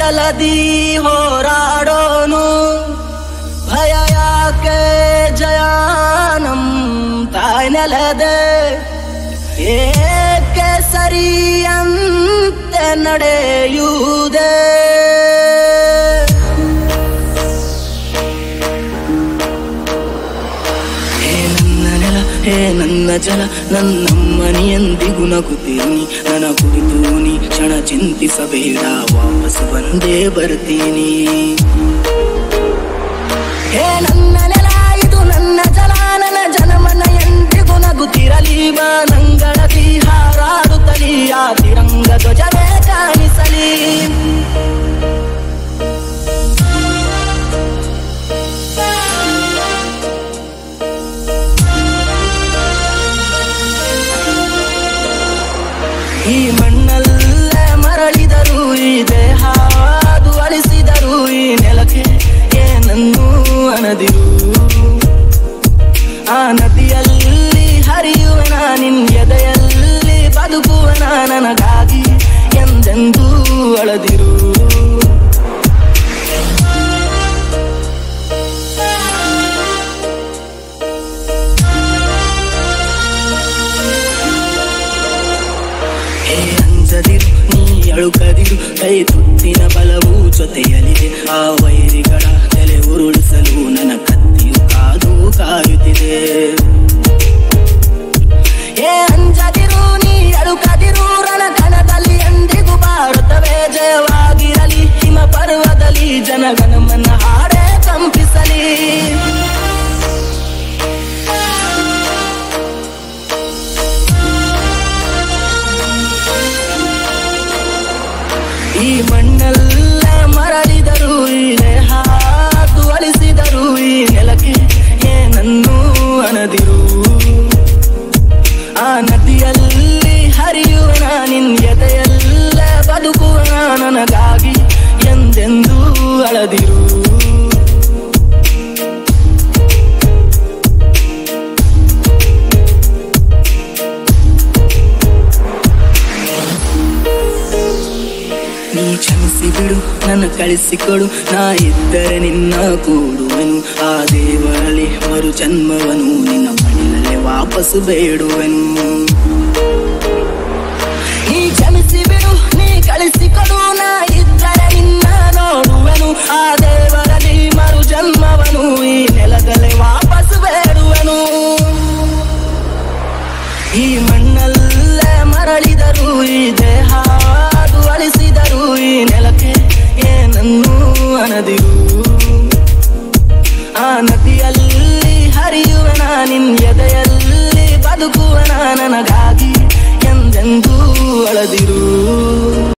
ಜಲದಿ ಹೋರಾಡೋನು ಭಯ ಯಾಕೆ ಜಯಾನಂ ತಾಯ್ ನೆಲದೆ ಏಕೆ ಸರಿಯಂತೆ ನಡೆಯುವುದೇ ಹೇ ನನ್ನ ನೆಲ ಹೇ ನನ್ನ ಜಲ ನನ್ನಮ್ಮನಿಯಂದಿಗೂ ನಗುತ್ತೀನಿ ನನ್ನ ಕುರಿತು ನೀ ಕ್ಷಣ ಚಿಂತಿಸಬೇಡ ವಾಪಸ್ ಬಂದೇ ಬರ್ತೀನಿ ಹೇ ನನ್ನ ನೆಲ ಇದು ನನ್ನ ಜಲ ನನ್ನ ಜನಮನ ಎಂದಿಗೂ ನಗುತ್ತಿರಲಿ ಬಾ ನಂಗಳದಿ ಹಾರಾಡುತ್ತಲಿ ಆ ತಿರಂಗ ಧ್ವಜವೇ ಕಾಣಿಸಲಿ ಈ ಮಣ್ಣಲ್ಲೇ ಮರಳಿದರು ಈ ದೇಹ ಅದು ಅಳಿಸಿದರು ಈ ನೆಲಕ್ಕೆ ಏನನ್ನೂ ಅನದಿರು ಆ ನದಿಯಲ್ಲಿ ಹರಿಯುವನ ನಿನ್ ಎದೆಯಲ್ಲಿ ಬದುಕುವನ ನನಗಾಗಿ ಎಂದೆಂದೂ ಅಳದಿರು ಹೇ ಅಂಜದಿರು ನೀ ಅಳುಕದಿರು ಕೈ ತುತ್ತಿನ ಬಲವು ಜೊತೆಯಲಿದೆ ಆ ವೈರಿಗಳ ತಲೆ ಉರುಳಿಸಲು ನನ್ನ ಕತ್ತಿಯು ಕಾದು ಕಾಯುತ್ತಿದೆ ಏ ಅಂಜದಿರು ನೀ ಅಳುಕದಿರು ರಣಕಣದಲ್ಲಿ ಎಂದಿಗೂ ಭಾರತವೇ ಜಯವಾಗಿರಲಿ ಹಿಮ ಪರ್ವದಲ್ಲಿ ಜನಗಣಮನ ಹಾಡೇ ಕಂಪಿಸಲಿ ಈ ಮಣ್ಣಲ್ಲ ಮರಳಿದರು ಈ ದೇಹ ಅದು ಅಳಿಸಿದರು ಈ ನೆಲಕ್ಕೆ ಏನನ್ನೂ ಅನದಿರು ಆ ನದಿಯಲ್ಲಿ ಹರಿಯುವನ ನಿನ್ ಎದೆಯಲ್ಲ ಬದುಕುವನ ನನಗಾಗಿ ಎಂದೆಂದೂ ಅಳದಿರು ನೀ ಕ್ಷಮಿಸಿ ಬಿಡು ನನ್ನ ಕಳಿಸಿಕೊಡು ನಾ ಇದ್ದರೆ ನಿನ್ನ ಕೂಡುವೆನು ಆ ದೇವರಲ್ಲಿ ಮರು ಜನ್ಮವನು ನಿನ್ನ ಮಡಿಲಲ್ಲೇ ವಾಪಸ್ಸು ಬೇಡುವೆನು ನೀ ಕ್ಷಮಿಸಿ ಬಿಡು ನೀ ಕಳಿಸಿಕೊಡು ನಾ ಇದ್ದರೆ ನಿನ್ನ ನೋಡುವೆನು ಆ ದೇವರಲ್ಲಿ ಮರು ಜನ್ಮವನು ಈ ನೆಲದಲ್ಲೇ ವಾಪಸ್ಸು ಬೇಡುವೆನು ಈ ಮಣ್ಣಲ್ಲೇ ಮರಳಿದರು ಈ ದೇಹ ಅದು ಅಳಿಸಿದರು ಈ ನೆಲಕ್ಕೆ ಏನನ್ನೂ ಅನದಿರು ಆ ನದಿಯಲ್ಲಿ ಹರಿಯುವನ ನಿನ್ ಎದೆಯಲ್ಲಿ ಬದುಕುವನ ನನಗ